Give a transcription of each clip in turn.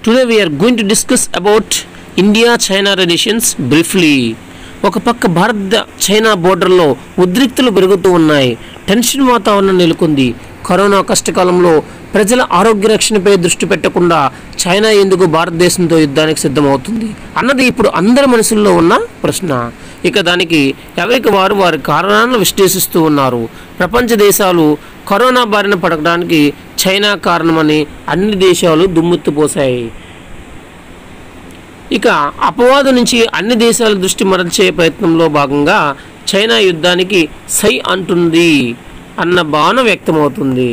today we are going to discuss about India China relations briefly ఒక పక్క Bharat China బోర్డర్లో ఉద్రిక్తులు పెరుగుతూ ఉన్నాయి టెన్షన్ వాతావరణం నెలకొంది కరోనా కష్టకాలంలో ప్రజల ఆరోగ్య రక్షణపై దృష్టి పెట్టకుండా చైనా ఎందుకు భారతదేశంతో యుద్ధానికి సిద్ధమవుతుంది అన్నది ఇప్పుడు అందరి మనసుల్లో ఉన్న ప్రశ్న ఇక దానికి ఎవరికి వారు వారి కారణాలను విశ్లేషిస్తూ ఉన్నారు ప్రపంచ దేశాలు కరోనా బారిన పడడానికి చైనా కారణమని అన్ని దేశాలు దుమ్మెత్తిపోశాయి ఇక అపవాదు నుంచి అన్ని దేశాల దృష్టి మరల్చే ప్రయత్నంలో భాగంగా చైనా యుద్ధానికి సై అంటుంది అన్న భావన వ్యక్తమవుతుంది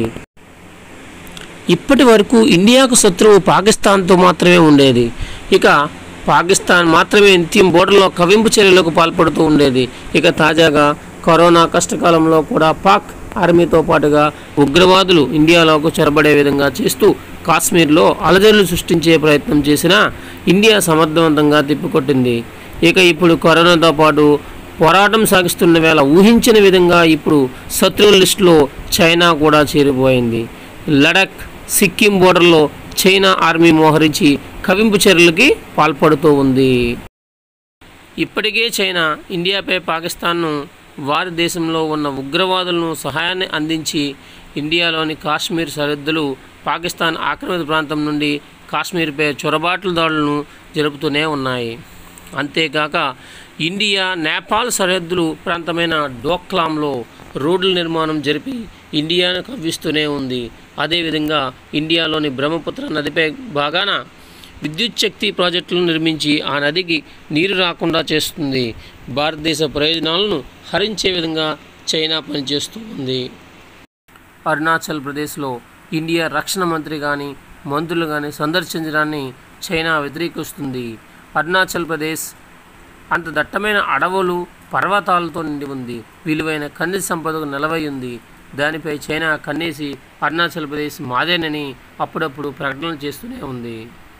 ఇప్పటి వరకు ఇండియాకు శత్రువు పాకిస్తాన్తో మాత్రమే ఉండేది ఇక పాకిస్తాన్ మాత్రమే నిత్యం బోర్డర్లో కవింపు చర్యలకు పాల్పడుతూ ఉండేది ఇక తాజాగా కరోనా కష్టకాలంలో కూడా పాక్ ఆర్మీతో పాటుగా ఉగ్రవాదులు ఇండియాలోకి చొరబడే విధంగా చేస్తూ కాశ్మీర్లో అలజడులు సృష్టించే ప్రయత్నం చేసినా ఇండియా సమర్థవంతంగా తిప్పికొట్టింది ఇక ఇప్పుడు కరోనాతో పాటు పోరాటం సాగిస్తున్న వేళ ఊహించిన విధంగా ఇప్పుడు శత్రువుల లిస్టులో చైనా కూడా చేరిపోయింది లడక్ సిక్కిం బోర్డర్లో చైనా ఆర్మీ మోహరించి కవింపు చర్యలకి పాల్పడుతూ ఉంది ఇప్పటికే చైనా ఇండియాపై పాకిస్తాన్ను వారి దేశంలో ఉన్న ఉగ్రవాదులను సహాయాన్ని అందించి ఇండియాలోని కాశ్మీర్ సరిహద్దులు పాకిస్తాన్ ఆక్రమిత ప్రాంతం నుండి కాశ్మీర్పై చొరబాట్ల దాడులను జరుపుతూనే ఉన్నాయి అంతేకాక ఇండియా నేపాల్ సరిహద్దులు ప్రాంతమైన డోక్లాంలో రోడ్ల నిర్మాణం జరిపి ఇండియాను కవ్విస్తూనే ఉంది అదేవిధంగా ఇండియాలోని బ్రహ్మపుత్ర నదిపై బాగాన విద్యుత్ శక్తి ప్రాజెక్టులను నిర్మించి ఆ నదికి నీరు రాకుండా చేస్తుంది భారతదేశ ప్రయోజనాలను హరించే విధంగా చైనా పనిచేస్తూ ఉంది అరుణాచల్ ప్రదేశ్లో ఇండియా రక్షణ మంత్రి కానీ మంత్రులు కానీ సందర్శించడాన్ని చైనా వ్యతిరేకిస్తుంది అరుణాచల్ ప్రదేశ్ అంత దట్టమైన అడవులు పర్వతాలతో నిండి ఉంది విలువైన ఖనిజ సంపదకు నిలవై ఉంది దానిపై చైనా కన్నేసి అరుణాచల్ ప్రదేశ్ మాదేనని అప్పుడప్పుడు ప్రకటనలు చేస్తూనే ఉంది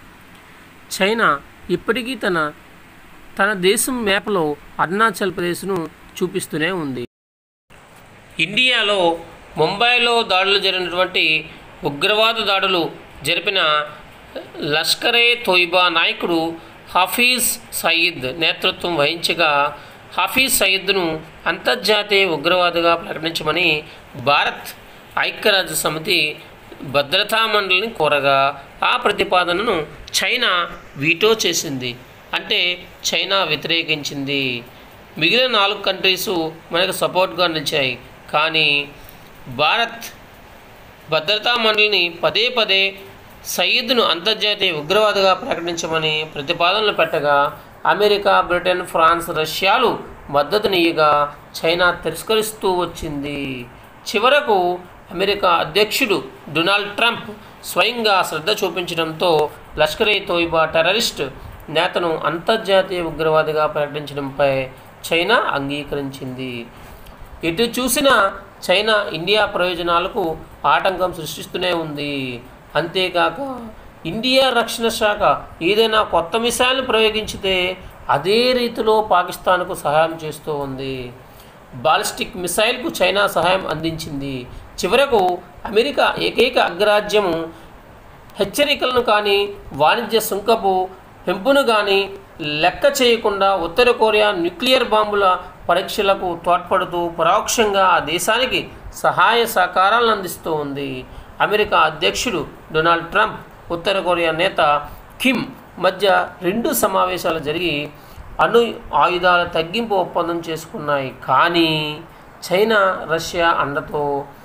చైనా ఇప్పటికీ తన తన దేశం మ్యాప్లో అరుణాచల్ ప్రదేశ్ను చూపిస్తూనే ఉంది ఇండియాలో ముంబైలో దాడులు జరిగినటువంటి ఉగ్రవాద దాడులు జరిపిన లష్కరే తోయిబా నాయకుడు హఫీజ్ సయీద్ నేతృత్వం వహించగా హఫీజ్ సయీద్ను అంతర్జాతీయ ఉగ్రవాదిగా ప్రకటించమని భారత్ ఐక్యరాజ్య సమితి భద్రతా మండలిని కోరగా ఆ ప్రతిపాదనను చైనా వీటో చేసింది అంటే చైనా వ్యతిరేకించింది మిగిలిన నాలుగు కంట్రీసు మనకు సపోర్ట్గా నిలిచాయి కానీ భారత్ భద్రతా మండలిని పదే పదే సయీద్ను అంతర్జాతీయ ఉగ్రవాదిగా ప్రకటించమని ప్రతిపాదనలు పెట్టగా అమెరికా బ్రిటన్ ఫ్రాన్స్ రష్యాలు మద్దతునియగా చైనా తిరస్కరిస్తూ వచ్చింది చివరకు అమెరికా అధ్యక్షుడు డొనాల్డ్ ట్రంప్ స్వయంగా శ్రద్ధ చూపించడంతో లష్కర్ ఏ తోయిబా టెర్రరిస్ట్ నేతను అంతర్జాతీయ ఉగ్రవాదిగా ప్రకటించడంపై చైనా అంగీకరించింది ఎటు చూసినా చైనా ఇండియా ప్రయోజనాలకు ఆటంకం సృష్టిస్తూనే ఉంది అంతేకాక ఇండియా రక్షణ శాఖ ఏదైనా కొత్త మిసైల్ ప్రయోగించితే అదే రీతిలో పాకిస్తాన్కు సహాయం చేస్తూ ఉంది బాలిస్టిక్ మిసైల్కు చైనా సహాయం అందించింది చివరకు అమెరికా ఏకైక అగ్రరాజ్యము హెచ్చరికలను కానీ వాణిజ్య సుంకపు పెంపును కానీ లెక్క చేయకుండా ఉత్తర కొరియా న్యూక్లియర్ బాంబుల పరీక్షలకు తోడ్పడుతూ పరోక్షంగా ఆ దేశానికి సహాయ సహకారాలను అందిస్తూ ఉంది అమెరికా అధ్యక్షుడు డొనాల్డ్ ట్రంప్ ఉత్తర కొరియా నేత కిమ్ మధ్య రెండు సమావేశాలు జరిగి అణు ఆయుధాల తగ్గింపు ఒప్పందం చేసుకున్నాయి కానీ చైనా రష్యా అండతో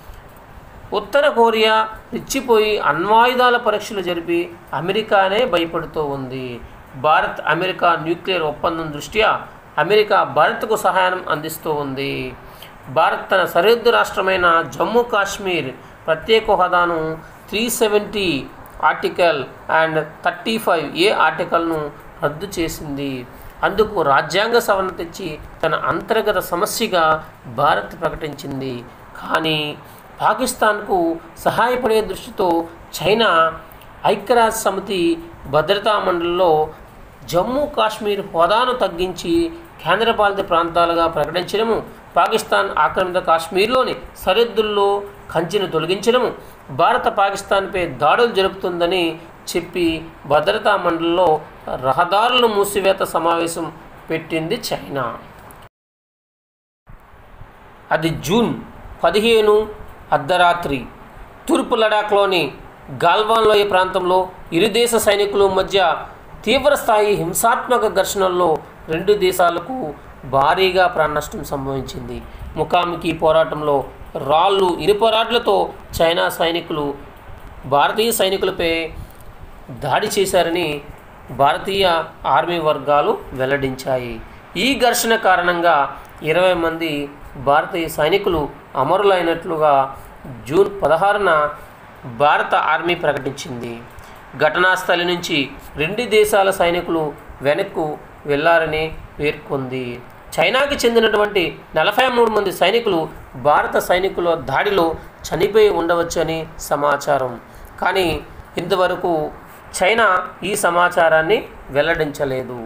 ఉత్తర కొరియా రెచ్చిపోయి అణ్వాయుధాల పరీక్షలు జరిపి అమెరికానే భయపడుతూ ఉంది భారత్ అమెరికా న్యూక్లియర్ ఒప్పందం దృష్ట్యా అమెరికా భారత్కు సహాయం అందిస్తూ ఉంది భారత్ తన సరిహద్దు రాష్ట్రమైన జమ్మూ కాశ్మీర్ ప్రత్యేక హోదాను three seventy article and thirty five A ఆర్టికల్ను రద్దు చేసింది అందుకు రాజ్యాంగ సవరణ తెచ్చి తన అంతర్గత సమస్యగా భారత్ ప్రకటించింది కానీ పాకిస్తాన్కు సహాయపడే దృష్టితో చైనా ఐక్యరాజ్య సమితి భద్రతా మండలిలో జమ్మూ కాశ్మీర్ హోదాను తగ్గించి కేంద్రపాలిత ప్రాంతాలుగా ప్రకటించడము పాకిస్తాన్ ఆక్రమిత కాశ్మీర్లోని సరిహద్దుల్లో కంచెను తొలగించడము భారత పాకిస్తాన్పై దాడులు జరుపుతుందని చెప్పి భద్రతా మండలిలో రహదారుల మూసివేత సమావేశం పెట్టింది చైనా అది జూన్ పదిహేను అర్ధరాత్రి తూర్పు లడాఖ్లోని గాల్వాన్ లోయ ప్రాంతంలో ఇరు దేశ సైనికుల మధ్య తీవ్రస్థాయి హింసాత్మక ఘర్షణల్లో రెండు దేశాలకు భారీగా ప్రాణనష్టం సంభవించింది ముఖాముఖి పోరాటంలో రాళ్ళు ఇనుపరాడ్లతో చైనా సైనికులు భారతీయ సైనికులపై దాడి చేశారని భారతీయ ఆర్మీ వర్గాలు వెల్లడించాయి ఈ ఘర్షణ కారణంగా ఇరవై మంది భారతీయ సైనికులు అమరులైనట్లుగా జూన్ పదహారున భారత ఆర్మీ ప్రకటించింది ఘటనా స్థలి నుంచి రెండు దేశాల సైనికులు వెనక్కు వెళ్లారని పేర్కొంది చైనాకి చెందినటువంటి నలభై మూడు మంది సైనికులు భారత సైనికుల దాడిలో చనిపోయి ఉండవచ్చని సమాచారం కానీ ఇంతవరకు చైనా ఈ సమాచారాన్ని వెల్లడించలేదు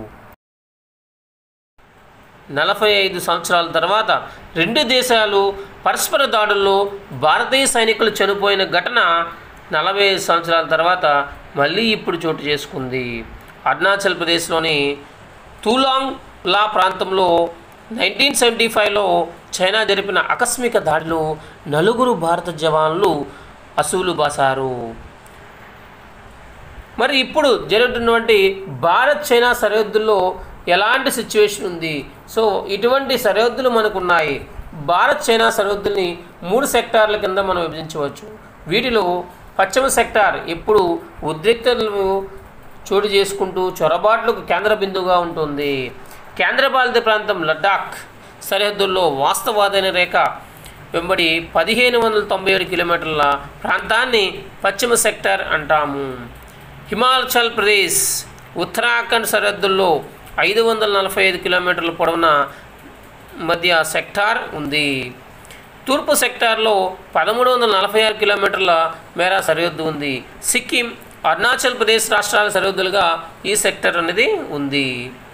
నలభై ఐదు సంవత్సరాల తర్వాత రెండు దేశాలు పరస్పర దాడుల్లో భారతీయ సైనికులు చనిపోయిన ఘటన నలభై ఐదు సంవత్సరాల తర్వాత మళ్ళీ ఇప్పుడు చోటు చేసుకుంది అరుణాచల్ ప్రదేశ్లోని తూలాంగ్ లా ప్రాంతంలో నైన్టీన్ సెవెంటీ ఫైవ్లో చైనా జరిపిన ఆకస్మిక దాడిలో నలుగురు భారత జవాన్లు అసూలు బాసారు మరి ఇప్పుడు జరుగుతున్నటువంటి భారత్ చైనా సరిహద్దుల్లో ఎలాంటి సిచ్యువేషన్ ఉంది సో ఇటువంటి సరిహద్దులు మనకు ఉన్నాయి భారత్ చైనా సరిహద్దుల్ని మూడు సెక్టార్ల కింద మనం విభజించవచ్చు వీటిలో పశ్చిమ సెక్టార్ ఎప్పుడు ఉద్రిక్తతలు చోటు చేసుకుంటూ చొరబాట్లకు కేంద్ర బిందువుగా ఉంటుంది కేంద్రపాలిత ప్రాంతం లడ్డాఖ్ సరిహద్దుల్లో వాస్తవాదైన రేఖ వెంబడి పదిహేను వందల తొంభై ఏడు కిలోమీటర్ల ప్రాంతాన్ని పశ్చిమ సెక్టార్ అంటాము హిమాచల్ ప్రదేశ్ ఉత్తరాఖండ్ సరిహద్దుల్లో ఐదు వందల నలభై ఐదు కిలోమీటర్ల పొడవున మధ్య సెక్టార్ ఉంది తూర్పు సెక్టార్లో పదమూడు వందల నలభై ఆరు కిలోమీటర్ల మేర సరిహద్దు ఉంది సిక్కిం అరుణాచల్ ప్రదేశ్ రాష్ట్రాల సరిహద్దులుగా ఈ సెక్టర్ అనేది ఉంది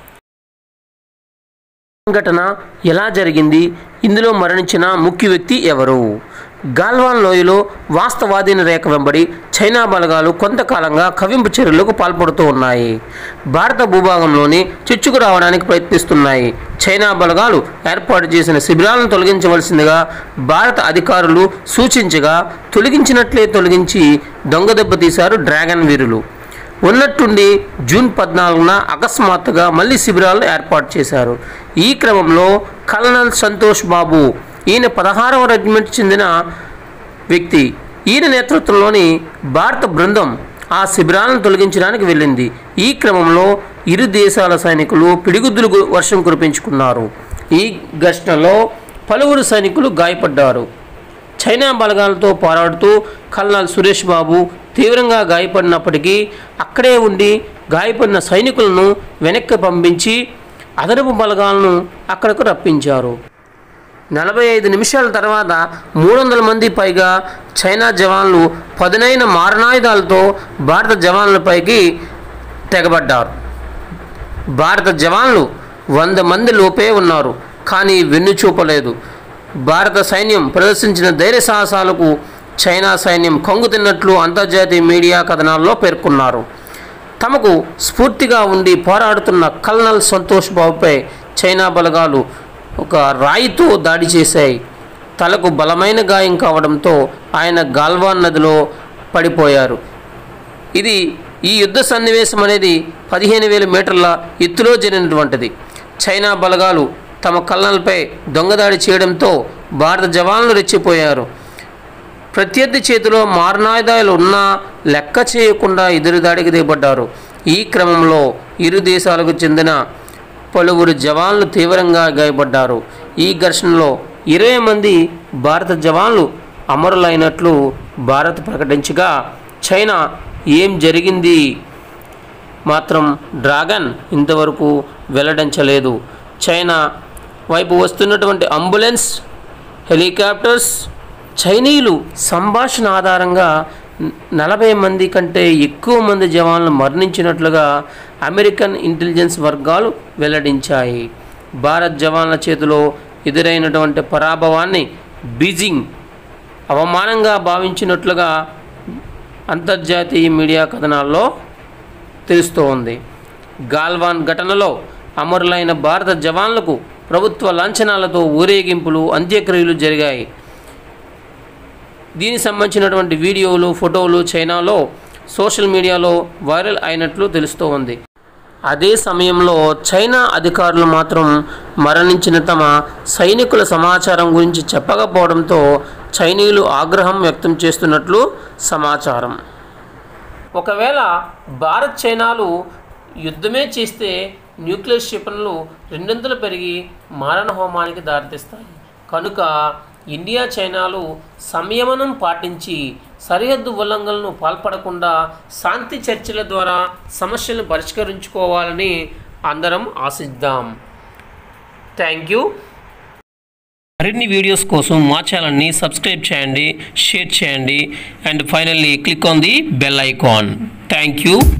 సంఘటన ఎలా జరిగింది ఇందులో మరణించిన ముఖ్య వ్యక్తి ఎవరు గాల్వాన్ లోయలో వాస్తవాధీన రేఖ వెంబడి చైనా బలగాలు కొంతకాలంగా కవింపు చర్యలకు పాల్పడుతూ ఉన్నాయి భారత భూభాగంలోని చిచ్చుకు రావడానికి ప్రయత్నిస్తున్నాయి చైనా బలగాలు ఏర్పాటు చేసిన శిబిరాలను తొలగించవలసిందిగా భారత అధికారులు సూచించగా తొలగించినట్లే తొలగించి దొంగ దెబ్బతీశారు డ్రాగన్ వీరులు ఉన్నట్టుండి జూన్ పద్నాలుగున అకస్మాత్తుగా మళ్ళీ శిబిరాలను ఏర్పాటు చేశారు ఈ క్రమంలో కల్నల్ సంతోష్ బాబు ఈయన పదహారవ రెజిమెంట్ చెందిన వ్యక్తి ఈయన నేతృత్వంలోని భారత బృందం ఆ శిబిరాలను తొలగించడానికి వెళ్ళింది ఈ క్రమంలో ఇరు దేశాల సైనికులు పిడిగుద్దులు గు- వర్షం కురిపించుకున్నారు ఈ ఘర్షణలో పలువురు సైనికులు గాయపడ్డారు చైనా బలగాలతో పోరాడుతూ కల్నల్ సురేష్ బాబు తీవ్రంగా గాయపడినప్పటికీ అక్కడే ఉండి గాయపడిన సైనికులను వెనక్కి పంపించి అదనపు బలగాలను అక్కడకు రప్పించారు నలభై ఐదు నిమిషాల తర్వాత మూడు వందల మంది పైగా చైనా జవాన్లు పదునైన మారణాయుధాలతో భారత జవాన్లపైకి తెగబడ్డారు భారత జవాన్లు వంద మంది లోపే ఉన్నారు కానీ వెన్ను చూపలేదు భారత సైన్యం ప్రదర్శించిన ధైర్య సాహసాలకు చైనా సైన్యం కంగు తిన్నట్లు అంతర్జాతీయ మీడియా కథనాల్లో పేర్కొన్నారు తమకు స్ఫూర్తిగా ఉండి పోరాడుతున్న కల్నల్ సంతోష్ బాబుపై చైనా బలగాలు ఒక రాయితో దాడి చేశాయి తలకు బలమైన గాయం కావడంతో ఆయన గాల్వాన్ నదిలో పడిపోయారు ఇది ఈ యుద్ధ సన్నివేశం అనేది పదిహేను వేల మీటర్ల ఎత్తులో జరిగినటువంటిది చైనా బలగాలు తమ కల్నల్పై దొంగదాడి చేయడంతో భారత జవాన్లు రెచ్చిపోయారు ప్రత్యర్థి చేతిలో మారణాయుధాలు ఉన్నా లెక్క చేయకుండా ఎదురుదాడికి దిగబడ్డారు ఈ క్రమంలో ఇరు దేశాలకు చెందిన పలువురు జవాన్లు తీవ్రంగా గాయపడ్డారు ఈ ఘర్షణలో ఇరవై మంది భారత జవాన్లు అమరులైనట్లు భారత్ ప్రకటించగా చైనా ఏం జరిగింది మాత్రం డ్రాగన్ ఇంతవరకు వెల్లడించలేదు చైనా వైపు వస్తున్నటువంటి అంబులెన్స్ హెలికాప్టర్స్ చైనీయులు సంభాషణ ఆధారంగా న- నలభై మంది కంటే ఎక్కువ మంది జవాన్లు మరణించినట్లుగా అమెరికన్ ఇంటెలిజెన్స్ వర్గాలు వెల్లడించాయి భారత్ జవాన్ల చేతిలో ఎదురైనటువంటి పరాభవాన్ని బీజింగ్ అవమానంగా భావించినట్లుగా అంతర్జాతీయ మీడియా కథనాల్లో తెలుస్తూ ఉంది గాల్వాన్ ఘటనలో అమరులైన భారత జవాన్లకు ప్రభుత్వ లాంఛనాలతో ఊరేగింపులు అంత్యక్రియలు జరిగాయి దీనికి సంబంధించినటువంటి వీడియోలు ఫోటోలు చైనాలో సోషల్ మీడియాలో వైరల్ అయినట్లు తెలుస్తూ ఉంది అదే సమయంలో చైనా అధికారులు మాత్రం మరణించిన తమ సైనికుల సమాచారం గురించి చెప్పకపోవడంతో చైనీయులు ఆగ్రహం వ్యక్తం చేస్తున్నట్లు సమాచారం ఒకవేళ భారత్ చైనాలు యుద్ధమే చేస్తే న్యూక్లియర్ క్షిపణులు రెండొంతులు పెరిగి మారణ హోమానికి దారితీస్తాయి కనుక ఇండియా చైనాలు సంయమనం పాటించి సరిహద్దు ఉల్లంఘనలను పాల్పడకుండా శాంతి చర్చల ద్వారా సమస్యలను పరిష్కరించుకోవాలని అందరం ఆశిద్దాం థ్యాంక్ యూ మరిన్ని వీడియోస్ కోసం మా ఛానల్ని సబ్స్క్రైబ్ చేయండి షేర్ చేయండి and finally click on the bell icon thank you